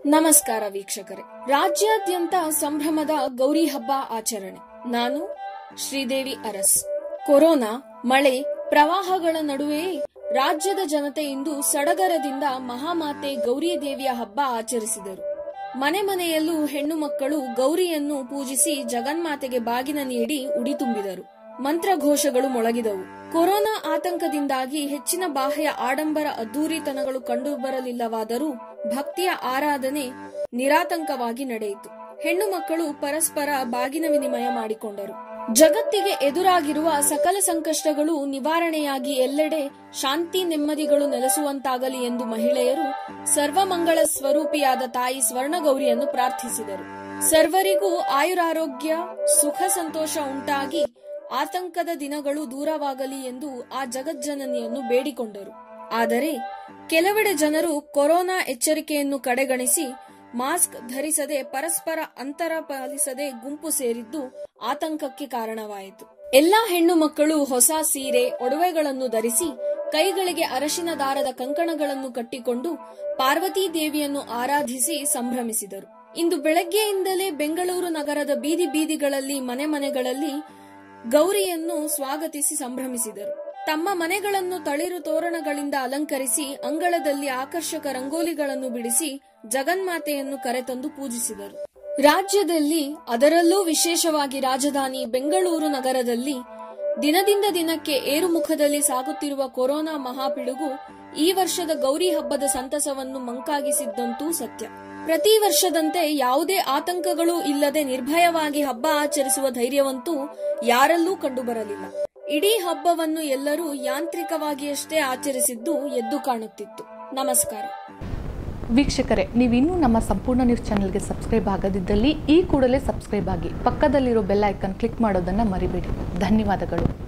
ನಮಸ್ಕಾರ ವೀಕ್ಷಕರೇ ರಾಜ್ಯಾದ್ಯಂತ ಸಂಭ್ರಮದ ಗೌರಿ ಹಬ್ಬ ಆಚರಣೆ ನಾನು ಶ್ರೀದೇವಿ ಅರಸ್ ಕೊರೋನಾ ಮಳೆ ಪ್ರವಾಹಗಳ ನಡುವೆಯೇ ರಾಜ್ಯದ ಜನತೆ ಇಂದು ಸಡಗರದಿಂದ ಮಹಾಮಾತೆ ಗೌರಿ ದೇವಿಯ ಹಬ್ಬ ಆಚರಿಸಿದರು ಮನೆ ಮನೆಯಲ್ಲೂ ಹೆಣ್ಣು ಮಕ್ಕಳು ಗೌರಿಯನ್ನು ಪೂಜಿಸಿ ಜಗನ್ಮಾತೆಗೆ ಬಾಗಿನ ನೀಡಿ ಉಡಿ ತುಂಬಿದರು ಮಂತ್ರಘೋಷಗಳು ಮೊಳಗಿದವು ಕೊರೋನಾ ಆತಂಕದಿಂದಾಗಿ ಹೆಚ್ಚಿನ ಬಾಹ್ಯ ಆಡಂಬರ ಅದ್ದೂರಿತನಗಳು ಕಂಡುಬರಲಿಲ್ಲವಾದರೂ ಭಕ್ತಿಯ ಆರಾಧನೆ ನಿರಾತಂಕವಾಗಿ ನಡೆಯಿತು ಹೆಣ್ಣು ಮಕ್ಕಳು ಪರಸ್ಪರ ಬಾಗಿನ ವಿನಿಮಯ ಮಾಡಿಕೊಂಡರು ಜಗತ್ತಿಗೆ ಎದುರಾಗಿರುವ ಸಕಲ ಸಂಕಷ್ಟಗಳು ನಿವಾರಣೆಯಾಗಿ ಎಲ್ಲೆಡೆ ಶಾಂತಿ ನೆಮ್ಮದಿಗಳು ನೆಲೆಸುವಂತಾಗಲಿ ಎಂದು ಮಹಿಳೆಯರು ಸರ್ವಮಂಗಳ ಸ್ವರೂಪಿಯಾದ ತಾಯಿ ಸ್ವರ್ಣಗೌರಿಯನ್ನು ಪ್ರಾರ್ಥಿಸಿದರು ಸರ್ವರಿಗೂ ಆಯುರಾರೋಗ್ಯ ಸುಖ ಸಂತೋಷ ಉಂಟಾಗಿ ಆತಂಕದ ದಿನಗಳು ದೂರವಾಗಲಿ ಎಂದು ಆ ಜಗಜ್ಜನನಿಯನ್ನು ಬೇಡಿಕೊಂಡರು ಆದರೆ ಕೆಲವೆಡೆ ಜನರು ಕೊರೋನಾ ಎಚ್ಚರಿಕೆಯನ್ನು ಕಡೆಗಣಿಸಿ ಮಾಸ್ಕ್ ಧರಿಸದೆ ಪರಸ್ಪರ ಅಂತರ ಪಾಲಿಸದೆ ಗುಂಪು ಸೇರಿದ್ದು ಆತಂಕಕ್ಕೆ ಕಾರಣವಾಯಿತು ಎಲ್ಲಾ ಹೆಣ್ಣು ಮಕ್ಕಳು ಹೊಸ ಸೀರೆ ಒಡವೆಗಳನ್ನು ಧರಿಸಿ ಕೈಗಳಿಗೆ ಅರಶಿನ ದಾರದ ಕಂಕಣಗಳನ್ನು ಕಟ್ಟಿಕೊಂಡು ಪಾರ್ವತೀ ದೇವಿಯನ್ನು ಆರಾಧಿಸಿ ಸಂಭ್ರಮಿಸಿದರು ಇಂದು ಬೆಳಗ್ಗೆಯಿಂದಲೇ ಬೆಂಗಳೂರು ನಗರದ ಬೀದಿ ಬೀದಿಗಳಲ್ಲಿ ಮನೆ ಮನೆಗಳಲ್ಲಿ ಗೌರಿಯನ್ನು ಸ್ವಾಗತಿಸಿ ಸಂಭ್ರಮಿಸಿದರು ತಮ್ಮ ಮನೆಗಳನ್ನು ತಳಿರು ತೋರಣಗಳಿಂದ ಅಲಂಕರಿಸಿ ಅಂಗಳದಲ್ಲಿ ಆಕರ್ಷಕ ರಂಗೋಲಿಗಳನ್ನು ಬಿಡಿಸಿ ಜಗನ್ಮಾತೆಯನ್ನು ಕರೆತಂದು ಪೂಜಿಸಿದರು ರಾಜ್ಯದಲ್ಲಿ ಅದರಲ್ಲೂ ವಿಶೇಷವಾಗಿ ರಾಜಧಾನಿ ಬೆಂಗಳೂರು ನಗರದಲ್ಲಿ ದಿನದಿಂದ ದಿನಕ್ಕೆ ಏರುಮುಖದಲ್ಲಿ ಸಾಗುತ್ತಿರುವ ಕೊರೋನಾ ಮಹಾಪಿಡುಗು ಈ ವರ್ಷದ ಗೌರಿ ಹಬ್ಬದ ಸಂತಸವನ್ನು ಮಂಕಾಗಿಸಿದ್ದಂತೂ ಸತ್ಯ ಪ್ರತಿ ವರ್ಷದಂತೆ ಯಾವುದೇ ಆತಂಕಗಳು ಇಲ್ಲದೆ ನಿರ್ಭಯವಾಗಿ ಹಬ್ಬ ಆಚರಿಸುವ ಧೈರ್ಯವಂತೂ ಯಾರಲ್ಲೂ ಕಂಡುಬರಲಿಲ್ಲ ಇಡೀ ಹಬ್ಬವನ್ನು ಎಲ್ಲರೂ ಯಾಂತ್ರಿಕವಾಗಿಯಷ್ಟೇ ಆಚರಿಸಿದ್ದು ಎದ್ದು ಕಾಣುತ್ತಿತ್ತು ನಮಸ್ಕಾರ ವೀಕ್ಷಕರೇ ನೀವು ಇನ್ನೂ ನಮ್ಮ ಸಂಪೂರ್ಣ ನ್ಯೂಸ್ ಚಾನೆಲ್ಗೆ ಸಬ್ಸ್ಕ್ರೈಬ್ ಆಗದಿದ್ದಲ್ಲಿ ಈ ಕೂಡಲೇ ಸಬ್ಸ್ಕ್ರೈಬ್ ಆಗಿ ಪಕ್ಕದಲ್ಲಿರೋ ಬೆಲ್ ಐಕನ್ ಕ್ಲಿಕ್ ಮಾಡೋದನ್ನು ಮರಿಬೇಡಿ ಧನ್ಯವಾದಗಳು